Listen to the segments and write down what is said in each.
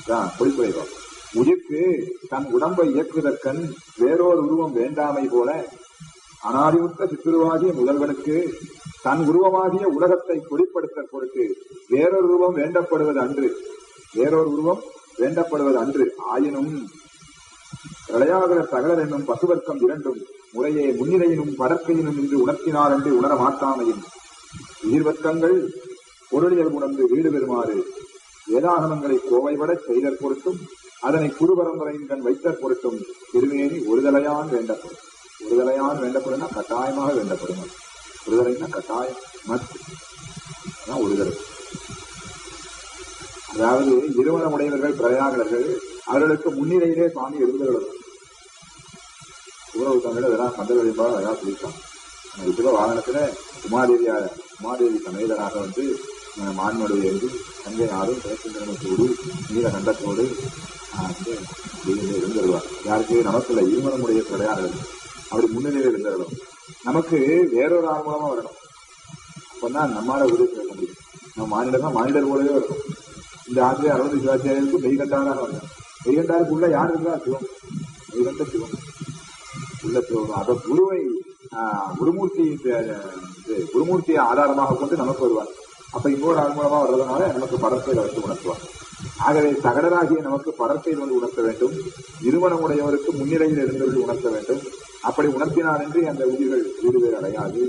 பொழிப்புரைவா உயிர்க்கு தன் உடம்பை இயக்குதற்கண் வேறொரு உருவம் வேண்டாமை போல அனாதிமுத்த சித்துருவாகிய முதல்வனுக்கு தன் உருவமாகிய உலகத்தை குறிப்படுத்த பொருட்டு வேறொரு உருவம் வேண்டப்படுவது அன்று வேறொரு உருவம் வேண்டப்படுவது அன்று ஆயினும் பிரளயாகர சகலர் என்னும் பசுவர்க்கம் இரண்டும் முறையே முன்னிலையினும் படற்கையினும் இன்று உணர்த்தினார் என்று உணர மாட்டாமையும் உயிர்வர்க்கங்கள் பொருளியல் உணர்ந்து வீடு பெறுமாறு வேதாகமங்களை கோவைபட செய்தற் பொருட்டும் அதனை குருபரம்பரையின் கண் வைத்தற் பொருட்டும் திருமேனி ஒருதலையான் வேண்டப்படும் ஒருதலையான் வேண்டப்படும்னா கட்டாயமாக வேண்டப்படும் ஒருதலைன்னா கட்டாயம் மஸ்ட் அதான் ஒருதலை அதாவது இருவன உடையவர்கள் பிரயாகர்கள் அவர்களுக்கு முன்னிலையிலே சுவாமி எழுந்துள்ளது உறவு தமிழ இதெல்லாம் கந்த வழிபாடு அழகா சொல்லியிருக்காங்க இப்ப வாகனத்துல உமாதேவியா உமாதேவி சமேதனாக வந்து அஹ், மான்மடுவை எழுதி தங்கை ஆறும் பேசுகிறனத்தோடு நீல கண்டத்தோடு ஆஹ், வந்து வெளியிலே எழுந்துருவார் யாருக்கு நமக்கு இல்லை இருமணமுடைய பிரயாகர்கள் அப்படி முன்னிலையில் எழுந்துடணும் நமக்கு வேறொரு ஆள் மூலமா வரணும் அப்பதான் நம்மால உதவி செய்ய முடியும் நம்ம மாநிலம் தான் மாநிலர் போலவே வரணும் இந்த ஆசிரியர் அறுபது சிவாச்சாரியருக்கு மெய்கண்டாராக வந்தார் மெய்கண்டாருக்கு உள்ள யார் இருக்கா சிவம் மெய்கண்ட சிவம் உள்ள சிவம் அத குருவை ஆஹ், குருமூர்த்தி அஹ், இது, குருமூர்த்தியை ஆதாரமாக கொண்டு நமக்கு வருவார் அப்ப இன்னொரு ஆள் மூலமா வர்றதுனால நமக்கு படற்கையில வந்து உணர்த்துவார் ஆகவே சகடராகிய நமக்கு படற்கையில் வந்து உணர்த்த வேண்டும் இருமணமுடையவருக்கு முன்னிலையில் இருந்தவர்கள் உணர்த்த வேண்டும் அப்படி உணர்த்தினார் என்று அந்த உயிர்கள் வீடு வேறு அடையாது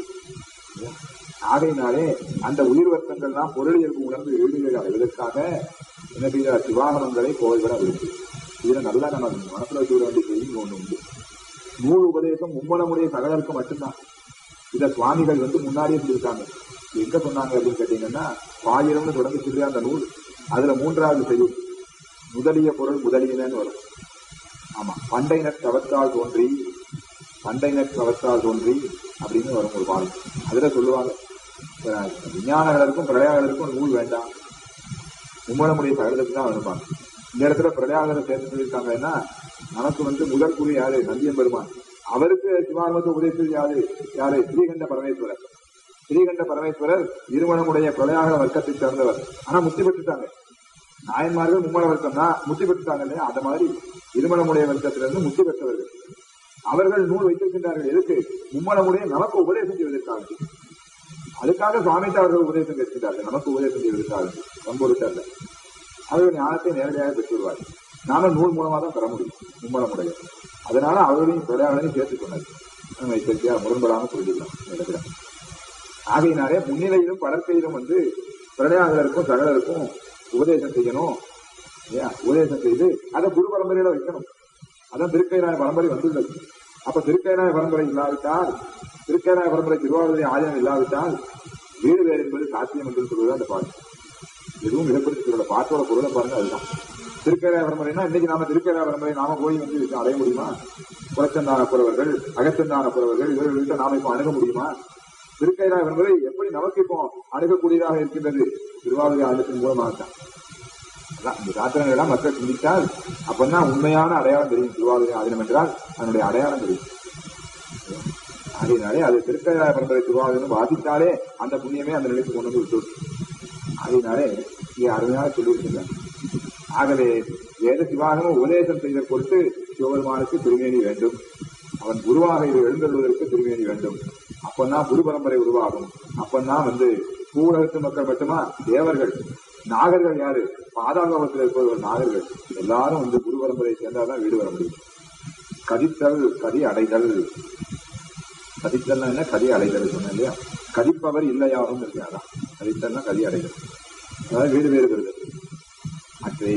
ஆகையினாலே அந்த உயிர் வர்க்கங்கள்லாம் பொருளியல்பு உணர்ந்து வீடுகளை அடைவதற்காக என்ன செய்தார் சிவாகமங்களை கோவில்பட விரும்பு இதுல நல்லா நம்ம மனசுல வச்சுவிட வேண்டிய செய்தி ஒண்ணு உண்டு நூல் உபதேசம் மும்மலமுடைய சகலருக்கு மட்டும்தான் இத சுவாமிகள் வந்து முன்னாடியே சொல்லியிருக்காங்க எங்க சொன்னாங்க அப்படின்னு கேட்டீங்கன்னா பாயிரம்னு தொடங்கி சொல்லி அந்த நூல் அதுல மூன்றாவது செய்யுள் முதலிய பொருள் முதலியனன்னு வரும் ஆமா பண்டையினர் தவத்தால் தோன்றி பண்டையினர் தவத்தால் தோன்றி அப்படின்னு வரும் ஒரு பாடம் அதுல சொல்லுவாங்க அஹ் விஞ்ஞானங்களுக்கும் பிரளயாளருக்கும் நூல் வேண்டாம் மும்மலமுடைய சகலத்துக்கு தான் வருவாங்க இந்த இடத்துல பிரளயாளரை சேர்த்து சொல்லியிருக்காங்கன்னா நமக்கு வந்து முதல் குரு யாரு நந்தியம் பெருமான் அவருக்கு சிவாகமத்தை உபதேசது யாரு யாரு ஸ்ரீகண்ட பரமேஸ்வரர் ஸ்ரீகண்ட பரமேஸ்வரர் இருமணமுடைய பிரளயாக வர்க்கத்தை சேர்ந்தவர் ஆனா முக்தி பெற்றுட்டாங்க நாயன்மார்கள் மும்மல வர்க்கம்னா முக்தி பெற்றுட்டாங்க இல்லையா அந்த மாதிரி இருமணமுடைய வர்க்கத்திலிருந்து முக்தி பெற்றவர்கள் அவர்கள் நூல் வைத்திருக்கின்றார்கள் எதுக்கு மும்மலமுடைய நமக்கு உபதேசம் செய்வதற்காக அதுக்காக சுவாமிக்கு அவர்கள் உபதேசம் கேட்கிறார்கள் நமக்கு உபதேசம் செய்வதற்காக நம்பொருட்டல்ல அவர்கள் ஞானத்தை நேரடியாக பெற்று வருவார்கள் நாம நூல் மூலமா தான் பெற முடியும் மும்மலமுடைய அதனால அவர்களையும் பிரயாகளையும் சேர்த்து சொன்னார் நம்ம எச்சரிக்கையா முரண்படாம புரிஞ்சுக்கலாம் இந்த இடத்துல ஆகையினாலே முன்னிலையிலும் படற்கையிலும் வந்து பிரளயாளருக்கும் சகலருக்கும் உபதேசம் செய்யணும் இல்லையா உபதேசம் செய்து அதை குரு பரம்பரையில வைக்கணும் அதான் திருக்கைராய பரம்பரை வந்துள்ளது அப்ப திருக்கைராய பரம்பரை இல்லாவிட்டால் திருக்கைராய பரம்பரை திருவாரூரை ஆலயம் இல்லாவிட்டால் வீடு வேறு என்பது சாத்தியம் என்று சொல்வது அந்த பாட்டு எதுவும் மிகப்படுத்தி சொல்ல பாட்டோட பொருளை பாருங்க அதுதான் திருக்கைராய பரம்பரைனா இன்னைக்கு நாம திருக்கைராய பரம்பரை நாம போய் வந்து அடைய முடியுமா புறச்சந்தான புறவர்கள் அகச்சந்தான புறவர்கள் இவர்கள்ட்ட நாம இப்போ அணுக முடியுமா திருக்கைராய பரம்பரை எப்படி நமக்கு இப்போ அணுகக்கூடியதாக இருக்கின்றது திருவாரூரை ஆலயத்தின் மூலமாகத்தான் அதான் இந்த சாத்திரங்கள் எல்லாம் மக்கள் சிந்தித்தால் அப்பதான் உண்மையான அடையாளம் தெரியும் திருவாரூரை ஆதீனம் என்றால் அதனுடைய அடையாளம் தெரியும் அதனாலே அது திருக்கராய பரம்பரை திருவாரூர் வாசித்தாலே அந்த புண்ணியமே அந்த நிலைக்கு கொண்டு வந்து விட்டு அதனாலே இங்கே அருமையாக சொல்லியிருக்கிறார் ஆகவே வேத சிவாகமும் உபதேசம் செய்த பொருட்டு சிவபெருமானுக்கு திருமேனி வேண்டும் அவன் குருவாக இது எழுந்தருவதற்கு திருமேனி வேண்டும் அப்பந்தான் குரு பரம்பரை உருவாகும் அப்பந்தான் வந்து பூரகத்து மக்கள் மட்டுமா தேவர்கள் நாகர்கள் யாரு பாதாளத்தில் இருப்பவர்கள் நாகர்கள் எல்லாரும் வந்து குரு பரம்பரையை சேர்ந்தாதான் வீடு வர முடியும் கதித்தல் கதி அடைதல் கதித்தல்னா என்ன கதி அடைதல் சொன்னேன் இல்லையா கதிப்பவர் இல்லையாகும் இருக்கு அதான் கதித்தல்னா கதி அடைதல் அதாவது வீடு வேறு பெறுதல் அற்றே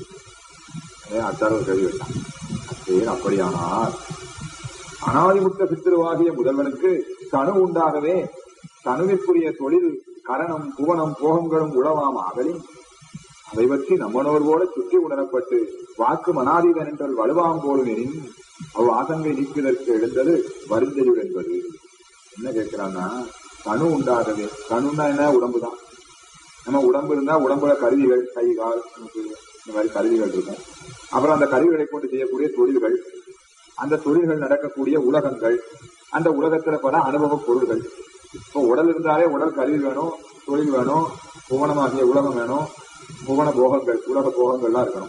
அச்சாரர் கல்வி விட்டான் அற்றே அப்படியானால் அனாதிமுத்த சித்திருவாகிய முதல்வனுக்கு தனு உண்டாகவே தனுவிற்குரிய தொழில் கரணம் புவனம் போகங்களும் உழவாம் ஆகலின் அதை பற்றி நம்மனோர் போல சுற்றி உணரப்பட்டு வாக்கு மனாதீதன் என்றால் வலுவாம் போலும் எனின் அவ் ஆசங்கை நீக்குவதற்கு எழுந்தது வருந்தையுள் என்பது என்ன கேட்கிறான்னா தனு உண்டாகவே தனுன்னா என்ன உடம்பு தான் நம்ம உடம்பு இருந்தா உடம்புல கருவிகள் கை கால் நமக்கு இந்த மாதிரி கருவிகள் இருக்கும் அப்புறம் அந்த கருவிகளை கொண்டு செய்யக்கூடிய தொழில்கள் அந்த தொழில்கள் நடக்கக்கூடிய உலகங்கள் அந்த உலகத்துல பல அனுபவ பொருள்கள் இப்போ உடல் இருந்தாலே உடல் கருவி வேணும் தொழில் வேணும் புவனமாகிய உலகம் வேணும் புவன போகங்கள் உலக போகங்கள்லாம் இருக்கணும்